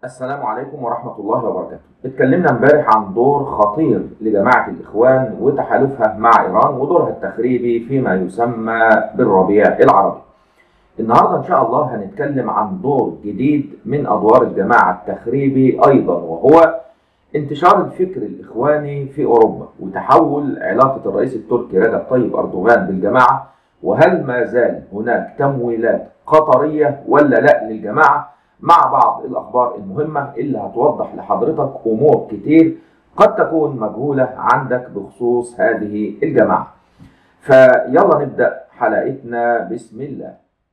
السلام عليكم ورحمة الله وبركاته. اتكلمنا امبارح عن دور خطير لجماعة الإخوان وتحالفها مع إيران ودورها التخريبي فيما يسمى بالربيع العربي. النهاردة إن شاء الله هنتكلم عن دور جديد من أدوار الجماعة التخريبي أيضا وهو انتشار الفكر الإخواني في أوروبا وتحول علاقة الرئيس التركي رجب طيب أردوغان بالجماعة وهل ما زال هناك تمويلات قطرية ولا لا للجماعة مع بعض الأخبار المهمة اللي هتوضح لحضرتك أمور كتير قد تكون مجهولة عندك بخصوص هذه الجماعة فيلا نبدأ حلقتنا بسم الله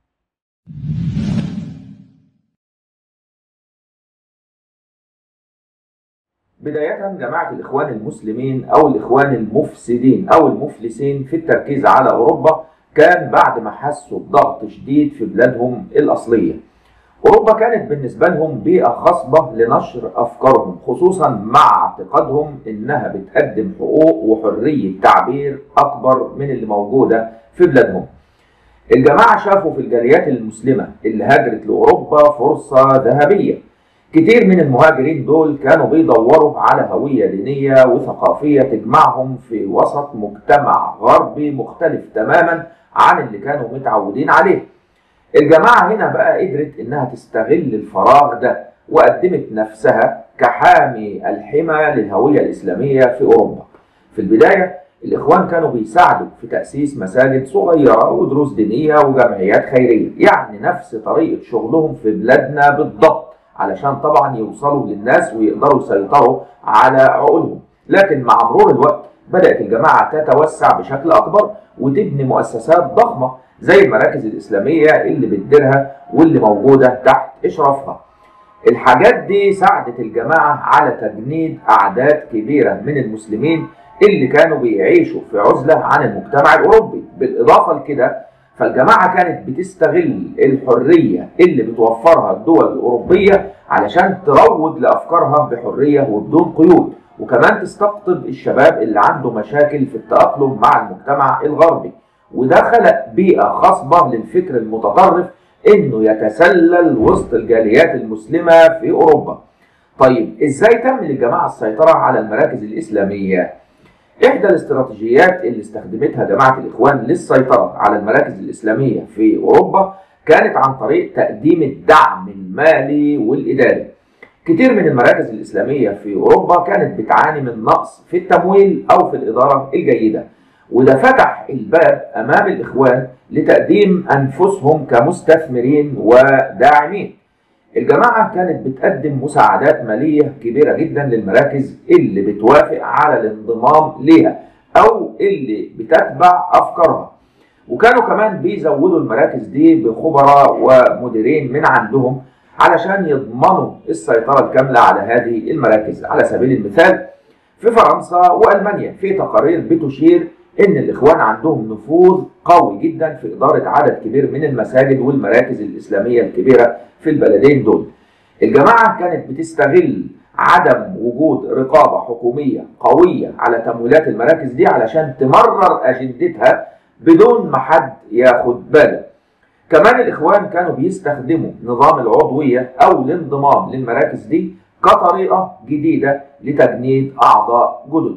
بداية جماعة الإخوان المسلمين أو الإخوان المفسدين أو المفلسين في التركيز على أوروبا كان بعد ما حسوا بضغط شديد في بلادهم الأصلية أوروبا كانت بالنسبة لهم بيئة خصبة لنشر أفكارهم خصوصا مع اعتقادهم إنها بتقدم حقوق وحرية تعبير أكبر من اللي موجودة في بلادهم الجماعة شافوا في الجاليات المسلمة اللي هاجرت لأوروبا فرصة ذهبية كتير من المهاجرين دول كانوا بيدوروا على هوية دينية وثقافية تجمعهم في وسط مجتمع غربي مختلف تماما عن اللي كانوا متعودين عليه الجماعة هنا بقى قدرت إنها تستغل الفراغ ده وقدمت نفسها كحامي الحمى للهوية الإسلامية في أوروبا. في البداية الإخوان كانوا بيساعدوا في تأسيس مساجد صغيرة ودروس دينية وجمعيات خيرية، يعني نفس طريقة شغلهم في بلادنا بالضبط، علشان طبعا يوصلوا للناس ويقدروا يسيطروا على عقولهم. لكن مع مرور الوقت بدأت الجماعة تتوسع بشكل أكبر وتبني مؤسسات ضخمة زي المراكز الإسلامية اللي بتديرها واللي موجودة تحت إشرافها. الحاجات دي ساعدت الجماعة على تجنيد أعداد كبيرة من المسلمين اللي كانوا بيعيشوا في عزلة عن المجتمع الأوروبي، بالإضافة لكده فالجماعة كانت بتستغل الحرية اللي بتوفرها الدول الأوروبية علشان تروج لأفكارها بحرية وبدون قيود، وكمان تستقطب الشباب اللي عنده مشاكل في التأقلم مع المجتمع الغربي. وده خلق بيئة خصبة للفكر المتطرف انه يتسلل وسط الجاليات المسلمة في اوروبا. طيب ازاي تم للجماعة السيطرة على المراكز الاسلامية؟ احدى الاستراتيجيات اللي استخدمتها جماعة الاخوان للسيطرة على المراكز الاسلامية في اوروبا كانت عن طريق تقديم الدعم المالي والاداري. كتير من المراكز الاسلامية في اوروبا كانت بتعاني من نقص في التمويل او في الادارة الجيدة. وده فتح الباب امام الاخوان لتقديم انفسهم كمستثمرين وداعمين. الجماعه كانت بتقدم مساعدات ماليه كبيره جدا للمراكز اللي بتوافق على الانضمام ليها او اللي بتتبع افكارها. وكانوا كمان بيزودوا المراكز دي بخبراء ومديرين من عندهم علشان يضمنوا السيطره الكامله على هذه المراكز، على سبيل المثال في فرنسا والمانيا في تقارير بتشير ان الاخوان عندهم نفوذ قوي جدا في اداره عدد كبير من المساجد والمراكز الاسلاميه الكبيره في البلدين دول. الجماعه كانت بتستغل عدم وجود رقابه حكوميه قويه على تمويلات المراكز دي علشان تمرر اجندتها بدون ما حد ياخد باله. كمان الاخوان كانوا بيستخدموا نظام العضويه او الانضمام للمراكز دي كطريقه جديده لتجنيد اعضاء جدد.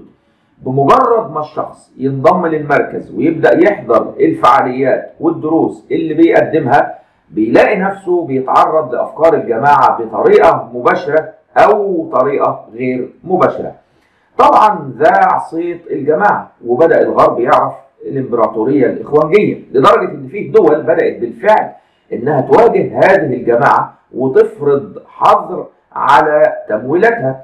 بمجرد ما الشخص ينضم للمركز ويبدا يحضر الفعاليات والدروس اللي بيقدمها بيلاقي نفسه بيتعرض لافكار الجماعه بطريقه مباشره او طريقه غير مباشره. طبعا ذاع صيت الجماعه وبدا الغرب يعرف الامبراطوريه الاخوانجيه لدرجه ان في دول بدات بالفعل انها تواجه هذه الجماعه وتفرض حظر على تمويلاتها.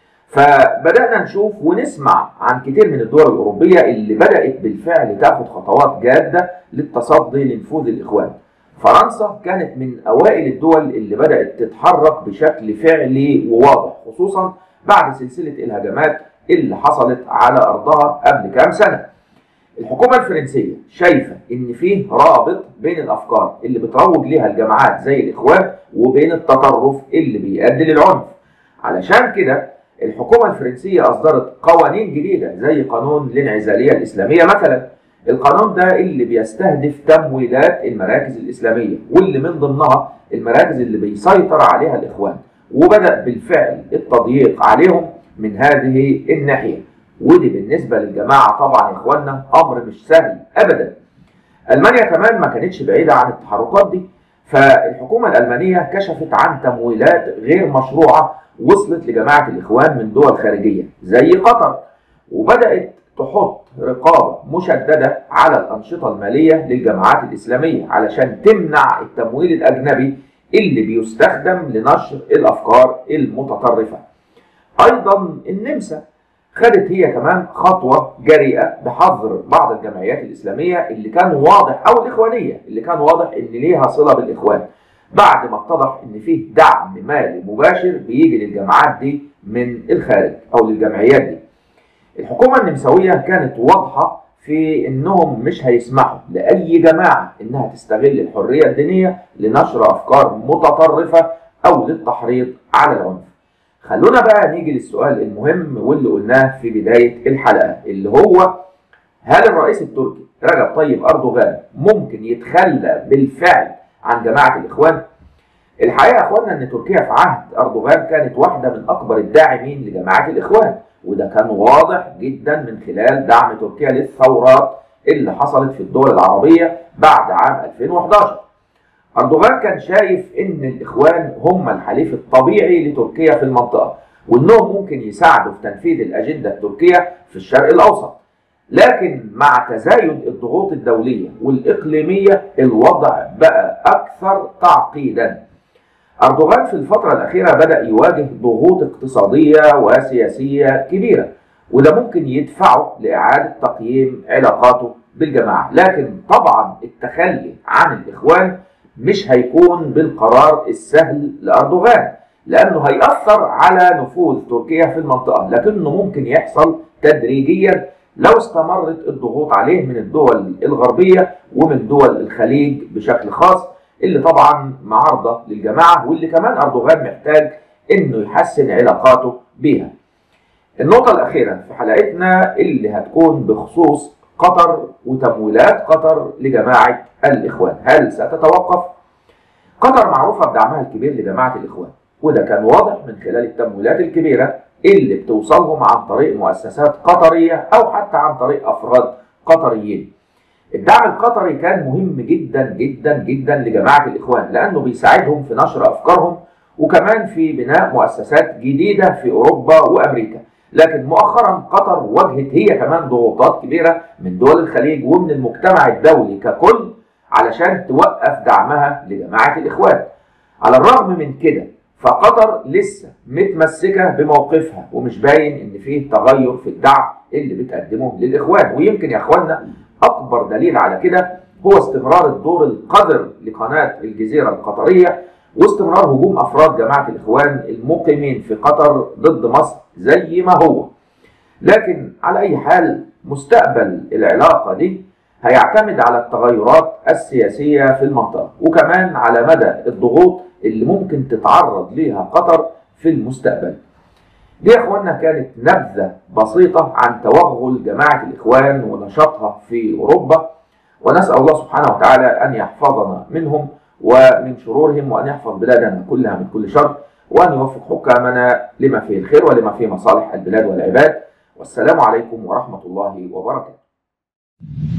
فبدأنا نشوف ونسمع عن كتير من الدول الأوروبية اللي بدأت بالفعل تاخد خطوات جادة للتصدي لنفوذ الإخوان. فرنسا كانت من أوائل الدول اللي بدأت تتحرك بشكل فعلي وواضح خصوصا بعد سلسلة الهجمات اللي حصلت على أرضها قبل كام سنة. الحكومة الفرنسية شايفة إن فيه رابط بين الأفكار اللي بتروج ليها الجماعات زي الإخوان وبين التطرف اللي بيؤدي للعنف. علشان كده الحكومة الفرنسية أصدرت قوانين جديدة زي قانون الانعزالية الإسلامية مثلا القانون ده اللي بيستهدف تمويلات المراكز الإسلامية واللي من ضمنها المراكز اللي بيسيطر عليها الإخوان وبدأ بالفعل التضييق عليهم من هذه الناحية ودي بالنسبة للجماعة طبعا يا إخواننا أمر مش سهل أبدا ألمانيا كمان ما كانتش بعيدة عن التحركات دي فالحكومة الألمانية كشفت عن تمويلات غير مشروعة وصلت لجماعة الإخوان من دول خارجية زي قطر وبدأت تحط رقابة مشددة على الأنشطة المالية للجماعات الإسلامية علشان تمنع التمويل الأجنبي اللي بيستخدم لنشر الأفكار المتطرفة أيضا النمسا خدت هي كمان خطوة جريئة بحظر بعض الجمعيات الإسلامية اللي كان واضح أو الإخوانية اللي كان واضح إن ليها صلة بالإخوان بعد ما اتضح إن فيه دعم مالي مباشر بيجي للجماعات دي من الخارج أو للجمعيات دي الحكومة النمساوية كانت واضحة في انهم مش هيسمحوا لاي جماعة انها تستغل الحرية الدينية لنشر افكار متطرفة او للتحريض على العنف خلونا بقى نيجي للسؤال المهم واللي قلناه في بداية الحلقة اللي هو هل الرئيس التركي رجب طيب أردوغان ممكن يتخلى بالفعل عن جماعة الإخوان؟ الحقيقة يا إخواننا أن تركيا في عهد أردوغان كانت واحدة من أكبر الداعمين لجماعة الإخوان وده كان واضح جدا من خلال دعم تركيا للثورات اللي حصلت في الدول العربية بعد عام 2011 أردوغان كان شايف إن الإخوان هم الحليف الطبيعي لتركيا في المنطقة وإنهم ممكن يساعدوا في تنفيذ الأجندة التركية في الشرق الأوسط لكن مع تزايد الضغوط الدولية والإقليمية الوضع بقى أكثر تعقيدا أردوغان في الفترة الأخيرة بدأ يواجه ضغوط اقتصادية وسياسية كبيرة وده ممكن يدفعه لإعادة تقييم علاقاته بالجماعة لكن طبعا التخلي عن الإخوان مش هيكون بالقرار السهل لأردوغان لأنه هيأثر على نفوذ تركيا في المنطقة لكنه ممكن يحصل تدريجيا لو استمرت الضغوط عليه من الدول الغربية ومن دول الخليج بشكل خاص اللي طبعا معارضة للجماعة واللي كمان أردوغان محتاج إنه يحسن علاقاته بيها النقطة الأخيرة في حلقتنا اللي هتكون بخصوص قطر وتمويلات قطر لجماعة الإخوان هل ستتوقف؟ قطر معروفة بدعمها الكبير لجماعة الإخوان وده كان واضح من خلال التمويلات الكبيرة اللي بتوصلهم عن طريق مؤسسات قطرية أو حتى عن طريق أفراد قطريين الدعم القطري كان مهم جدا جدا جدا لجماعة الإخوان لأنه بيساعدهم في نشر أفكارهم وكمان في بناء مؤسسات جديدة في أوروبا وأمريكا لكن مؤخرا قطر واجهت هي كمان ضغوطات كبيرة من دول الخليج ومن المجتمع الدولي ككل علشان توقف دعمها لجماعة الإخوان على الرغم من كده فقطر لسه متمسكة بموقفها ومش باين ان فيه تغير في الدعم اللي بتقدمه للإخوان ويمكن يا إخواننا أكبر دليل على كده هو استمرار الدور القذر لقناة الجزيرة القطرية واستمرار هجوم أفراد جماعة الإخوان المقيمين في قطر ضد مصر زي ما هو لكن على أي حال مستقبل العلاقة دي هيعتمد على التغيرات السياسية في المنطقة وكمان على مدى الضغوط اللي ممكن تتعرض ليها قطر في المستقبل دي يا اخوانا كانت نبذة بسيطة عن توغل جماعة الإخوان ونشاطها في أوروبا ونسأل الله سبحانه وتعالى أن يحفظنا منهم ومن شرورهم وأن يحفظ بلادنا كلها من كل شر وأن يوفق حكامنا لما فيه الخير ولما فيه مصالح البلاد والعباد والسلام عليكم ورحمة الله وبركاته